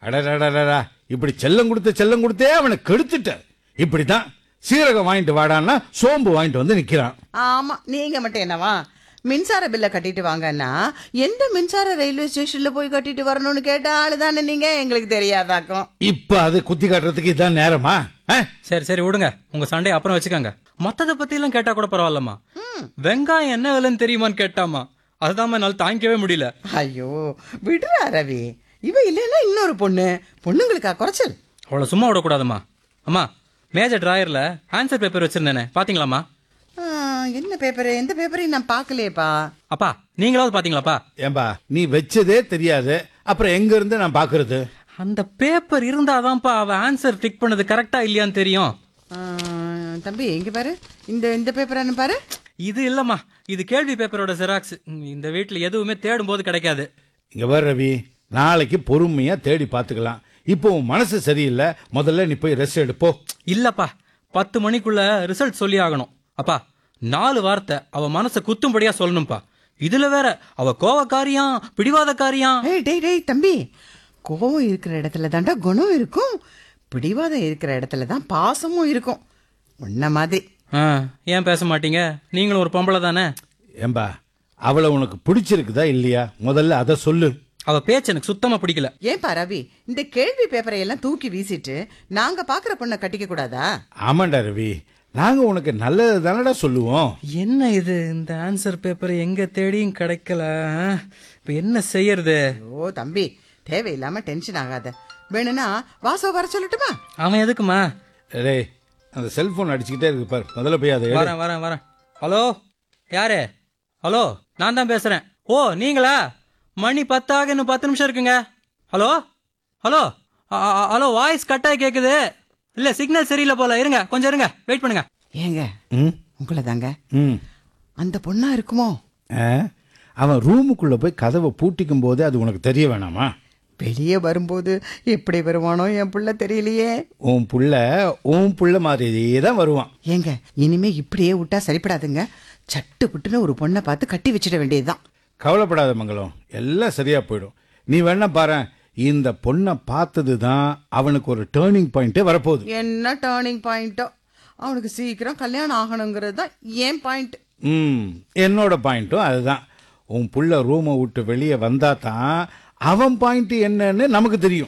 அடடடடா இப்படி செல்லம் கொடுத்து செல்லம் கொடுத்தே அவனை கெடுத்துட்ட இப்படிதான் சீரகம் வாங்கிட்டு வாடான்னா சோம்பு வாங்கிட்டு வந்து நிக்கிறான் ஆமா நீங்க மட்டும் என்னவா மின்சார பில்ல கட்டிட்டு வாங்கன்னா எந்த மின்சார ரயில்வே ஸ்டேஷன்ல போய் கட்டிட்டு வரணும்னு கேட்ட ஆளு தானே நீங்க எங்களுக்கு தெரியாதாக்கும் இப்ப அது குத்தி காட்டுறதுக்கு இதான் நேரமா ஆ? சரி சரி விடுங்க உங்க சண்டையை அப்புறம் வச்சுக்கோங்க மத்தத பத்தி எல்லாம் கேட்டா கூட பரவாயில்லம்மா வெங்காயம் என்ன விலைன்னு தெரியுமான்னு கேட்டாமா அதுதான் என்னால தாங்கிக்கவே முடியல ஐயோ விடுறா ரவி இவ இல்லைன்னா இன்னொரு பொண்ணு பொண்ணுங்களுக்கா குறைச்சல் அவளை சும்மா விடக்கூடாதும்மா அம்மா மேஜர் டிராயர்ல ஆன்சர் பேப்பர் வச்சிருந்தேனே பாத்தீங்களாம்மா ஆ, என்ன பேப்பர் எந்த பேப்பரையும் நான் பார்க்கலையேப்பா அப்பா நீங்களாவது பாத்தீங்களாப்பா ஏம்பா நீ வச்சதே தெரியாது அப்புறம் எங்க இருந்து நான் பாக்குறது அந்த பேப்பர் இருந்தாதான்ப்பா அவ ஆன்சர் டிக் பண்ணது கரெக்டா இல்லையான்னு தெரியும் ஆ, தம்பி இங்க பாரு இந்த இந்த பேப்பர் பாரு இது இல்லம்மா இது கேள்வி பேப்பரோட ஜெராக்ஸ் இந்த வீட்ல எதுவுமே தேடும் போது கிடைக்காது இங்க வர ரவி நாளைக்கு பொறுமையா தேடி பார்த்துக்கலாம் இப்போ உன் மனசு சரியில்லை முதல்ல நீ போய் ரெஸ்ட் எடுப்போ இல்லப்பா பத்து மணிக்குள்ள ரிசல்ட் சொல்லி ஆகணும் அப்பா நாலு வார்த்தை அவ மனசை குத்தும்படியா சொல்லணும்ப்பா இதுல வேற அவ கோவக்காரியாம் பிடிவாதக்காரியாம் ஏய் டேய் டேய் தம்பி கோவம் இருக்கிற இடத்துல தாண்டா குணம் இருக்கும் பிடிவாதம் இருக்கிற இடத்துல தான் பாசமும் இருக்கும் உன்ன மாதிரி ஆ, ஏன் பேச மாட்டீங்க நீங்களும் ஒரு பொம்பளை தானே ஏம்பா அவளை உனக்கு பிடிச்சிருக்குதா இல்லையா முதல்ல அதை சொல்லு அவ பேச்சு எனக்கு சுத்தமா பிடிக்கல ஏன்பா ரவி இந்த கேள்வி பேப்பரை எல்லாம் தூக்கி வீசிட்டு நாங்க பாக்குற பொண்ணை கட்டிக்க கூடாதா ஆமாண்டா ரவி நாங்க உனக்கு நல்லது தானடா சொல்லுவோம் என்ன இது இந்த ஆன்சர் பேப்பர் எங்க தேடியும் கிடைக்கல ஆ? இப்ப என்ன செய்யறது ஓ தம்பி தேவையில்லாம டென்ஷன் ஆகாத வேணும்னா வாசோ வர சொல்லட்டுமா அவன் எதுக்குமா டேய் அந்த செல்போன் அடிச்சுக்கிட்டே இருக்கு பாரு முதல்ல போய் அதை எடு. வரேன் வரேன் வரேன் ஹலோ யாரு ஹலோ நான் தான் பேசுறேன் ஓ நீங்களா மணி பத்தாக இன்னும் பத்து நிமிஷம் இருக்குங்க ஹலோ ஹலோ அ- அ- ஹலோ வாய்ஸ் கட்டாய் கேக்குது இல்ல சிக்னல் சரியில்லை போல இருங்க கொஞ்சம் இருங்க வெயிட் பண்ணுங்க ஏங்க ம் உங்களை தாங்க ம் அந்த பொண்ணா இருக்குமோ ஆ? அவன் ரூமுக்குள்ள போய் கதவை பூட்டிக்கும் போதே அது உனக்கு தெரிய வேணாமா வெளியே வரும்போது எப்படி வருவானோ என் புள்ள தெரியலையே உன் புள்ள உன் புள்ள மாதிரியே தான் வருவான் ஏங்க இனிமே இப்படியே விட்டா சரிப்படாதுங்க சட்டு புட்டுன்னு ஒரு பொண்ணை பார்த்து கட்டி வச்சிட வேண்டியதுதான் கவலைப்படாத மங்களம் எல்லாம் சரியா போயிடும் நீ வேணா பாரு இந்த பொண்ணை பார்த்தது தான் அவனுக்கு ஒரு டேர்னிங் பாயிண்டே வரப்போகுது என்ன டேர்னிங் பாயிண்டோ அவனுக்கு சீக்கிரம் கல்யாணம் ஆகணுங்கிறது தான் ஏன் பாயிண்ட் ம் என்னோட பாயிண்ட்டும் அதுதான் உன் புள்ள ரூமை விட்டு வெளியே வந்தா தான் அவன் பாயிண்ட் என்னன்னு நமக்கு தெரியும்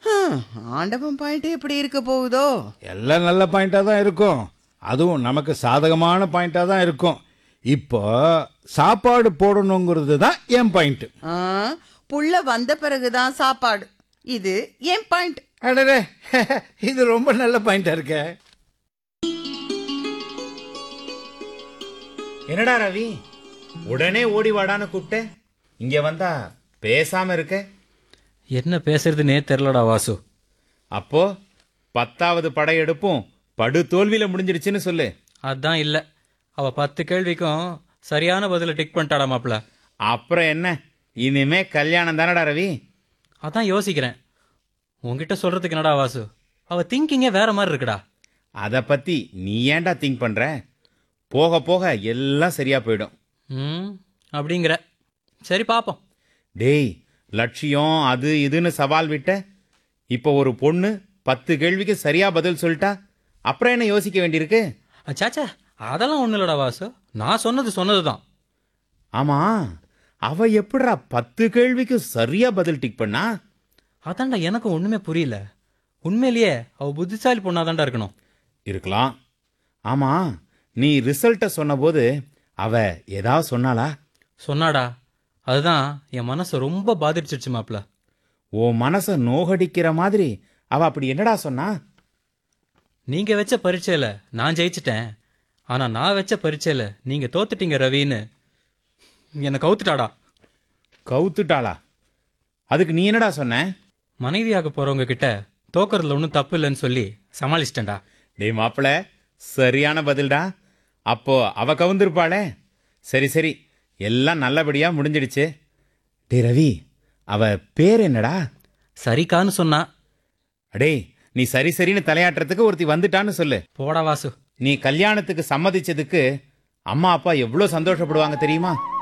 ஆண்டவன் பாயிண்ட் எப்படி இருக்க போகுதோ எல்லாம் நல்ல பாயிண்டா தான் இருக்கும் அதுவும் நமக்கு சாதகமான பாயிண்டா தான் இருக்கும் இப்போ சாப்பாடு போடணுங்கிறது தான் என் பாயிண்ட் ஆ, புள்ள வந்த பிறகுதான் சாப்பாடு இது ஏன் பாயிண்ட் அடடே இது ரொம்ப நல்ல பாயிண்டா இருக்கே என்னடா ரவி உடனே ஓடி வாடான்னு கூப்பிட்ட இங்க வந்தா பேசாம இருக்க என்ன பேசுறதுன்னே தெரிலடா வாசு அப்போ பத்தாவது படையெடுப்பும் படு தோல்வியில முடிஞ்சிடுச்சுன்னு சொல்லு அதான் இல்ல அவ பத்து கேள்விக்கும் சரியான பதில டிக் பண்ணிட்டாடா மாப்ள அப்புறம் என்ன இனிமே கல்யாணம் தானடா ரவி அதான் யோசிக்கிறேன் உன்கிட்ட சொல்றதுக்கு என்னடா வாசு அவ திங்கிங்கே வேற மாதிரி இருக்குடா அத பத்தி நீ ஏன்டா திங்க் பண்ற போக போக எல்லாம் சரியா போயிடும் ம் அப்படிங்கிற சரி பாப்போம் டேய் லட்சியம் அது இதுன்னு சவால் விட்ட இப்போ ஒரு பொண்ணு பத்து கேள்விக்கு சரியா பதில் சொல்லிட்டா அப்புறம் என்ன யோசிக்க வேண்டியிருக்கு அச்சாச்சா அதெல்லாம் ஒன்றும் இல்லடா வாசு நான் சொன்னது சொன்னது தான் ஆமா அவ எப்படிடா பத்து கேள்விக்கு சரியா பதில் டிக் பண்ணா அதான்டா எனக்கும் ஒண்ணுமே புரியல உண்மையிலேயே அவ புத்திசாலி பொண்ணாதான்டா இருக்கணும் இருக்கலாம் ஆமா நீ ரிசல்ட்ட சொன்னபோது அவ ஏதாவது சொன்னாளா சொன்னாடா அதுதான் என் மனசை ரொம்ப பாதிச்சிருச்சு மாப்ள உன் மனசை நோகடிக்கிற மாதிரி அவ அப்படி என்னடா சொன்னா நீங்க வச்ச பரீட்சையில நான் ஜெயிச்சிட்டேன் ஆனா நான் வச்ச பரீட்சையில நீங்க தோத்துட்டீங்க ரவின்னு என்னை கவுத்துட்டாடா கவுத்துட்டாளா அதுக்கு நீ என்னடா சொன்ன மனைவியாக போறவங்க கிட்ட தோக்கறதுல ஒன்றும் தப்பு இல்லைன்னு சொல்லி சமாளிச்சிட்டேன்டா டேய் மாப்பிள சரியான பதில்டா அப்போ அவ கவுந்திருப்பாளே சரி சரி எல்லாம் நல்லபடியா முடிஞ்சிடுச்சு டேய் ரவி அவ பேர் என்னடா சரிக்கான்னு சொன்னா அடேய் நீ சரி சரின்னு தலையாட்டுறதுக்கு ஒருத்தி வந்துட்டான்னு சொல்லு போடா வாசு நீ கல்யாணத்துக்கு சம்மதிச்சதுக்கு அம்மா அப்பா எவ்வளோ சந்தோஷப்படுவாங்க தெரியுமா